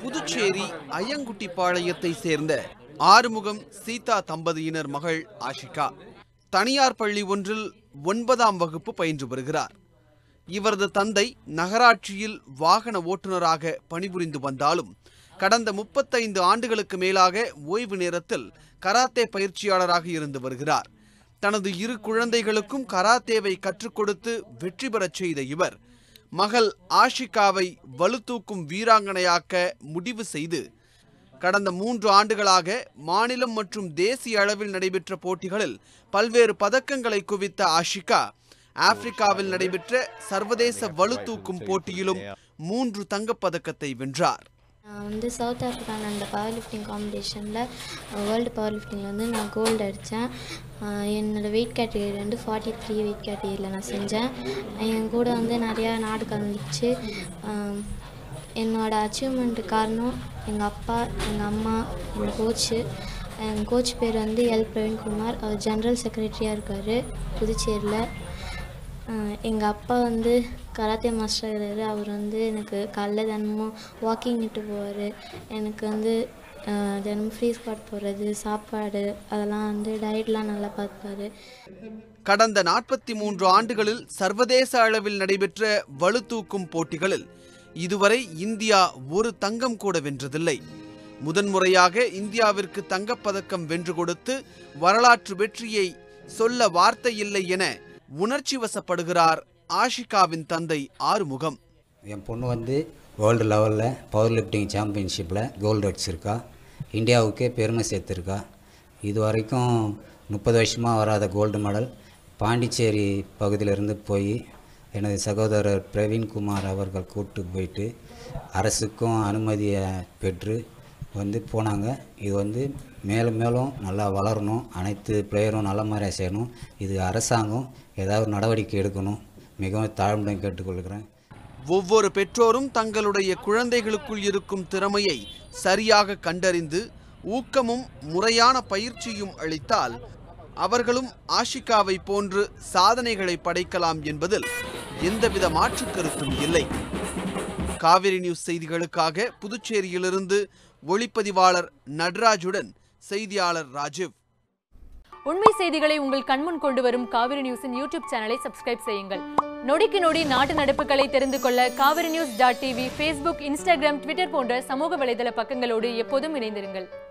புதுச்சேரி ஐயங்குட்டிப்பாளையத்தை சேர்ந்த ஆறுமுகம் சீதா தம்பதியினர் மகள் ஆஷிகா தனியார் பள்ளி ஒன்றில் ஒன்பதாம் வகுப்பு பயின்று வருகிறார் இவரது தந்தை நகராட்சியில் வாகன ஓட்டுநராக பணிபுரிந்து வந்தாலும் கடந்த முப்பத்தைந்து ஆண்டுகளுக்கு மேலாக ஓய்வு நேரத்தில் கராத்தே பயிற்சியாளராக இருந்து வருகிறார் தனது இரு குழந்தைகளுக்கும் கராத்தேவை கற்றுக் கொடுத்து வெற்றி பெறச் செய்த இவர் மகள் ஆஷிகாவை வலுதூக்கும் வீராங்கனையாக்க முடிவு செய்து கடந்த மூன்று ஆண்டுகளாக மாநிலம் மற்றும் தேசிய அளவில் நடைபெற்ற போட்டிகளில் பல்வேறு பதக்கங்களை குவித்த ஆஷிகா ஆப்பிரிக்காவில் நடைபெற்ற சர்வதேச வலுதூக்கும் போட்டியிலும் மூன்று தங்கப்பதக்கத்தை வென்றார் நான் வந்து சவுத் ஆஃப்ரிக்கா நடந்த பவர் லிஃப்டிங் காம்படிஷனில் வேர்ல்டு பவர் லிஃப்டிங்கில் வந்து நான் கோல்டு அடித்தேன் என்னோடய வெயிட் கேட்டகரி வந்து ஃபார்ட்டி த்ரீ வெயிட் கேட்டகரியில் நான் செஞ்சேன் என் கூட வந்து நிறையா நாடு கலந்துச்சு ஆஹ் என்னோட அச்சீவ்மெண்ட்டு காரணம் எங்கள் அப்பா எங்கள் அம்மா எங்கள் கோச்சு எங்கள் கோச் பேர் வந்து எல் பிரவீன்குமார் அவர் ஜென்ரல் செக்ரட்டரியாக இருக்கார் புதுச்சேரியில் எங்கள் அப்பா வந்து கராத்தே மாஸ்டர் இருக்காரு அவர் வந்து எனக்கு காலைல தினமும் வாக்கிங் இட்டு போவார் எனக்கு வந்து ஆஹ் தினமும் ஃப்ரீ ஸ்பாட் போடுறது சாப்பாடு அதெல்லாம் வந்து டயட்லாம் நல்லா பார்ப்பாரு கடந்த நாற்பத்தி மூன்று ஆண்டுகளில் சர்வதேச அளவில் நடைபெற்ற வலுதூக்கும் போட்டிகளில் இதுவரை இந்தியா ஒரு தங்கம் கூட வென்றதில்லை முதன்முறையாக இந்தியாவிற்கு தங்கப்பதக்கம் வென்று கொடுத்து வரலாற்று வெற்றியை சொல்ல வார்த்தை இல்லை என உணர்ச்சி வசப்படுகிறார் ஆஷிகாவின் தந்தை ஆறுமுகம் என் பொண்ணு வந்து வேர்ல்டு லெவலில் பவர் லிஃப்டிங் சாம்பியன்ஷிப்பில் கோல்டு அடிச்சிருக்கா இந்தியாவுக்கே பெருமை சேர்த்துருக்கா இது வரைக்கும் முப்பது வருஷமாக வராத கோல்டு மெடல் பாண்டிச்சேரி பகுதியிலிருந்து போய் எனது சகோதரர் பிரவீன்குமார் அவர்கள் கூப்பிட்டு போயிட்டு அரசுக்கும் அனுமதியை பெற்று வந்து போனாங்க இது வந்து மேலும் மேலும் நல்லா வளரணும் அனைத்து பிளேயரும் நல்ல மாதிரியாக செய்யணும் இது அரசாங்கம் ஏதாவது நடவடிக்கை எடுக்கணும் மிகவும் தாழ்மையுடன் கேட்டுக்கொள்கிறேன் ஒவ்வொரு பெற்றோரும் தங்களுடைய குழந்தைகளுக்குள் இருக்கும் திறமையை சரியாக கண்டறிந்து ஊக்கமும் முறையான பயிற்சியும் அளித்தால் அவர்களும் ஆஷிகாவை போன்று சாதனைகளை படைக்கலாம் என்பதில் எந்தவித மாற்றுக் கருத்தும் இல்லை காவிரி நியூஸ் செய்திகளுக்காக புதுச்சேரியிலிருந்து ஒளிப்பதிவாளர் நடராஜுடன் செய்தியாளர் ராஜீவ் உண்மை செய்திகளை உங்கள் கண்முன் கொண்டு வரும் காவிரி நியூஸின் யூடியூப் சேனலை சப்ஸ்கிரைப் செய்யுங்கள் நொடிக்கு நொடி நாட்டு நடப்புகளை தெரிந்து கொள்ள Kaveri news dot TV Facebook Instagram Twitter போன்ற சமூக வலைதள பக்கங்களோடு எப்போதும் இணைந்திருங்கள்